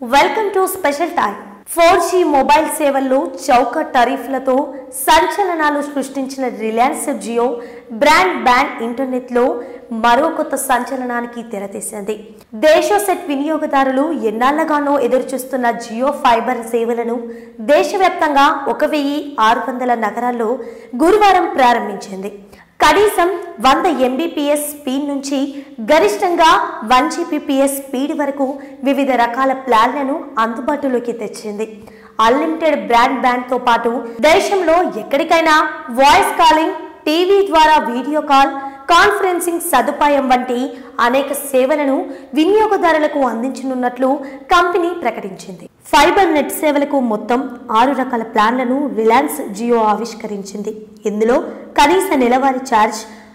welcome to special time four G mobile సేవల్లో చౌక టరీఫ్లతో సంచలనాలు సృష్టించిన రిలయన్స్ జియో బ్రాండ్ బ్యాండ్ ఇంటర్నెట్లో మరో కొత్త సంచలనానికి తెరతీసింది దేశ సెట్ వినియోగదారులు ఎన్నాళ్లగానో ఎదురుచూస్తున్న జియో ఫైబర్ సేవలను దేశవ్యాప్తంగా ఒక వెయ్యి ఆరు వందల నగరాల్లో గురువారం ప్రారంభించింది కనీసం వంద ఎంబీపీఎస్ స్పీడ్ నుంచి గరిష్టంగా వన్ జీబీపీఎస్ స్పీడ్ వరకు వివిధ రకాల ప్లాన్లను అందుబాటులోకి తెచ్చింది అన్లిమిటెడ్ బ్రాండ్ బ్యాండ్తో పాటు దేశంలో ఎక్కడికైనా వాయిస్ కాలింగ్ టీవీ ద్వారా వీడియో కాల్ కాన్ఫరెన్సింగ్ సదుపాయం వంటి అనేక సేవలను వినియోగదారులకు అందించనున్నట్లు కంపెనీ ప్రకటించింది ఫైబర్ నెట్ సేవలకు మొత్తం ఆరు రకాల ప్లాన్లను రిలయన్స్ జియో ఆవిష్కరించింది ఇందులో కనీస నెలవారీ ఛార్జ్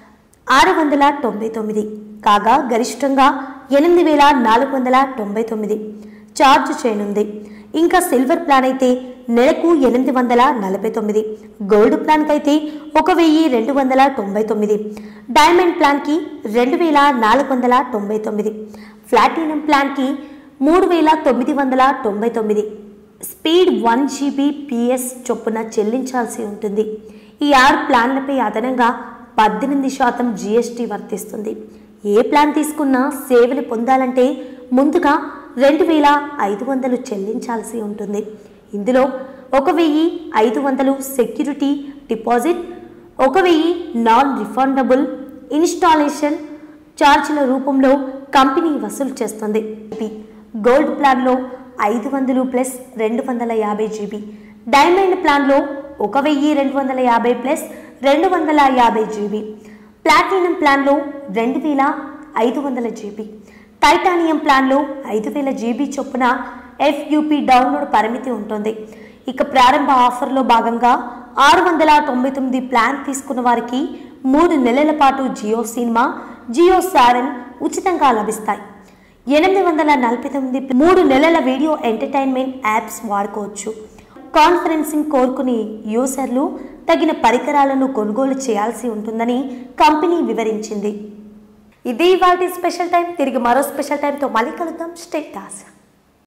ఆరు వందల తొంభై తొమ్మిది కాగా గరిష్టంగా ఎనిమిది వేల నాలుగు వందల తొంభై తొమ్మిది ఛార్జ్ చేయనుంది ఇంకా సిల్వర్ ప్లాన్ అయితే నెలకు ఎనిమిది వందల నలభై తొమ్మిది గోల్డ్ ప్లాన్కి అయితే ఒక వెయ్యి రెండు వందల తొంభై తొమ్మిది డైమండ్ ప్లాన్కి రెండు వేల నాలుగు వందల తొంభై తొమ్మిది ప్లాటినం ప్లాన్కి మూడు వేల తొమ్మిది వందల తొంభై తొమ్మిది స్పీడ్ వన్ జీబీ పిఎస్ చొప్పున చెల్లించాల్సి ఉంటుంది ఈ ఆరు ప్లాన్లపై అదనంగా పద్దెనిమిది శాతం జీఎస్టీ వర్తిస్తుంది ఏ ప్లాన్ తీసుకున్నా సేవలు పొందాలంటే ముందుగా రెండు వేల ఐదు వందలు చెల్లించాల్సి ఉంటుంది ఇందులో ఒక వెయ్యి ఐదు వందలు సెక్యూరిటీ డిపాజిట్ ఒక వెయ్యి నాన్ రిఫండబుల్ ఇన్స్టాలేషన్ ఛార్జీల రూపంలో కంపెనీ వసూలు చేస్తుంది ఇది గోల్డ్ ప్లాన్లో ఐదు వందలు ప్లస్ రెండు వందల యాభై జీబీ డైమండ్ ప్లాన్లో ఒక వెయ్యి రెండు వందల యాభై ప్లస్ రెండు వందల యాభై జీబీ ప్లాటినం ప్లాన్లో రెండు వేల ఐదు వందల జీబీ టైటానియం ప్లాన్లో ఐదు వేల జీబీ చొప్పున ఎఫ్యూపీ డౌన్లోడ్ పరిమితి ఉంటుంది ఇక ప్రారంభ ఆఫర్లో భాగంగా ఆరు వందల తొంభై తొమ్మిది ప్లాన్ తీసుకున్న వారికి మూడు నెలల పాటు జియో సినిమా జియో సారన్ ఉచితంగా లభిస్తాయి ఎనిమిది వందల నలభై తొమ్మిది మూడు నెలల వీడియో ఎంటర్టైన్మెంట్ యాప్స్ వాడుకోవచ్చు కాన్ఫరెన్సింగ్ కోరుకునే యూజర్లు తగిన పరికరాలను కొనుగోలు చేయాల్సి ఉంటుందని కంపెనీ వివరించింది ఇది వాటి స్పెషల్ టైం తిరిగి మరో స్పెషల్ టైంతో మళ్ళీ కలుద్దాం స్టేట్ టాస్